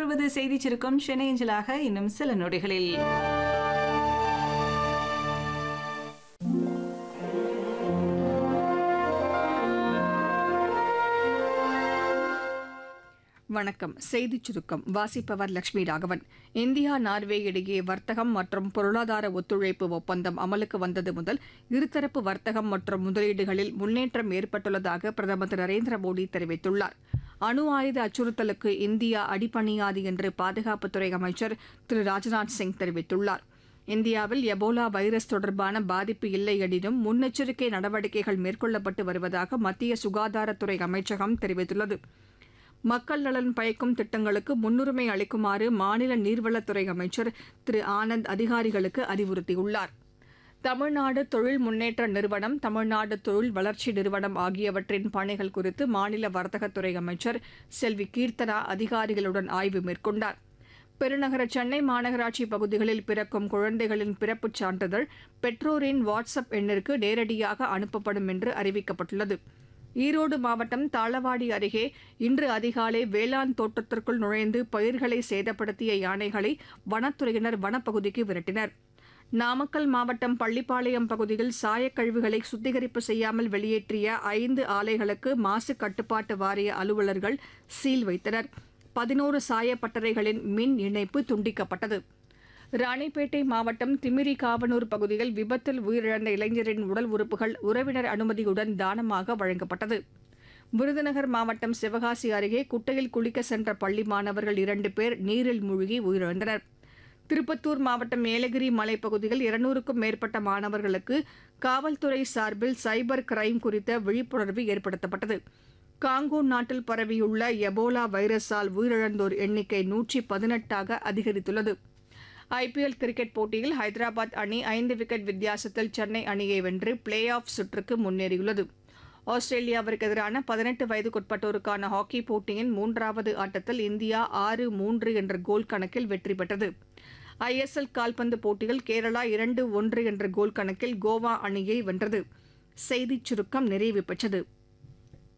தொடர்வது செய்தி சுருக்கம் சென்னை அஞ்சலாக இன்னும் சில நொடிகளில் வணக்கம் செய்திச் சுருக்கம் வாசிப்பவர் லட்சுமி ராகவன் இந்தியா நார்வே இடையே வர்த்தகம் மற்றும் பொருளாதார ஒத்துழைப்பு ஒப்பந்தம் அமலுக்கு வந்தது முதல் இருதரப்பு வர்த்தகம் மற்றும் முதலீடுகளில் முன்னேற்றம் ஏற்பட்டுள்ளதாக பிரதமர் திரு நரேந்திர மோடி தெரிவித்துள்ளார் அணு ஆயுத அச்சுறுத்தலுக்கு இந்தியா அடிபணியாது என்று பாதுகாப்புத்துறை அமைச்சர் திரு ராஜ்நாத் சிங் தெரிவித்துள்ளார் இந்தியாவில் எபோலா வைரஸ் தொடர்பான பாதிப்பு இல்லை எனினும் முன்னெச்சரிக்கை நடவடிக்கைகள் மேற்கொள்ளப்பட்டு வருவதாக மத்திய சுகாதாரத்துறை அமைச்சகம் தெரிவித்துள்ளது மக்கள் நலன் பயக்கும் திட்டங்களுக்கு முன்னுரிமை அளிக்குமாறு மாநில நீர்வளத்துறை அமைச்சர் திரு ஆனந்த் அதிகாரிகளுக்கு அறிவுறுத்தியுள்ளார் தமிழ்நாடு தொழில் முன்னேற்ற நிறுவனம் தமிழ்நாடு தொழில் வளர்ச்சி நிறுவனம் ஆகியவற்றின் பணிகள் குறித்து மாநில வர்த்தகத்துறை அமைச்சர் செல்வி கீர்த்தனா அதிகாரிகளுடன் ஆய்வு மேற்கொண்டார் பெருநகர சென்னை மாநகராட்சி பகுதிகளில் பிறக்கும் குழந்தைகளின் பிறப்புச் சான்றிதழ் பெற்றோரின் வாட்ஸ்அப் எண்ணிற்கு நேரடியாக அனுப்பப்படும் என்று அறிவிக்கப்பட்டுள்ளது ஈரோடு மாவட்டம் தாளவாடி அருகே இன்று அதிகாலை வேளாண் தோட்டத்திற்குள் நுழைந்து பயிர்களை சேதப்படுத்திய யானைகளை வனத்துறையினர் வனப்பகுதிக்கு விரட்டினர் நாமக்கல் மாவட்டம் பள்ளிப்பாளையம் பகுதியில் சாயக்கழிவுகளை சுத்திகரிப்பு செய்யாமல் வெளியேற்றிய ஐந்து ஆலைகளுக்கு மாசு கட்டுப்பாட்டு வாரிய அலுவலர்கள் சீல் வைத்தனர் பதினோரு சாயப்பட்டறைகளின் மின் இணைப்பு துண்டிக்கப்பட்டது ராணிப்பேட்டை மாவட்டம் திமிரி காவனூர் பகுதியில் விபத்தில் உயிரிழந்த இளைஞரின் உடல் உறுப்புகள் உறவினர் அனுமதியுடன் தானமாக வழங்கப்பட்டது விருதுநகர் மாவட்டம் சிவகாசி அருகே குட்டையில் குளிக்க சென்ற பள்ளி மாணவர்கள் இரண்டு பேர் நீரில் மூழ்கி உயிரிழந்தனர் திருப்பத்தூர் மாவட்டம் ஏலகிரி மலைப்பகுதியில் இருநூறுக்கும் மேற்பட்ட மாணவர்களுக்கு காவல்துறை சார்பில் சைபர் கிரைம் குறித்த விழிப்புணர்வு ஏற்படுத்தப்பட்டது காங்கோ நாட்டில் பரவியுள்ள எபோலா வைரஸால் உயிரிழந்தோர் எண்ணிக்கை நூற்றி பதினெட்டாக அதிகரித்துள்ளது ஐபிஎல் கிரிக்கெட் போட்டியில் ஹைதராபாத் அணி ஐந்து விக்கெட் வித்தியாசத்தில் சென்னை அணியை வென்று பிளே ஆஃப் சுற்றுக்கு முன்னேறியுள்ளது ஆஸ்திரேலியாவிற்கு எதிரான பதினெட்டு வயதுக்குட்பட்டோருக்கான ஹாக்கி போட்டியின் மூன்றாவது ஆட்டத்தில் இந்தியா ஆறு மூன்று என்ற கோல் கணக்கில் வெற்றி பெற்றது ஐஎஸ்எல் கால்பந்து போட்டியில் கேரளா இரண்டு ஒன்று என்ற கோல் கணக்கில் கோவா அணியை வென்றது செய்திச் சுருக்கம் நிறைவு பெற்றது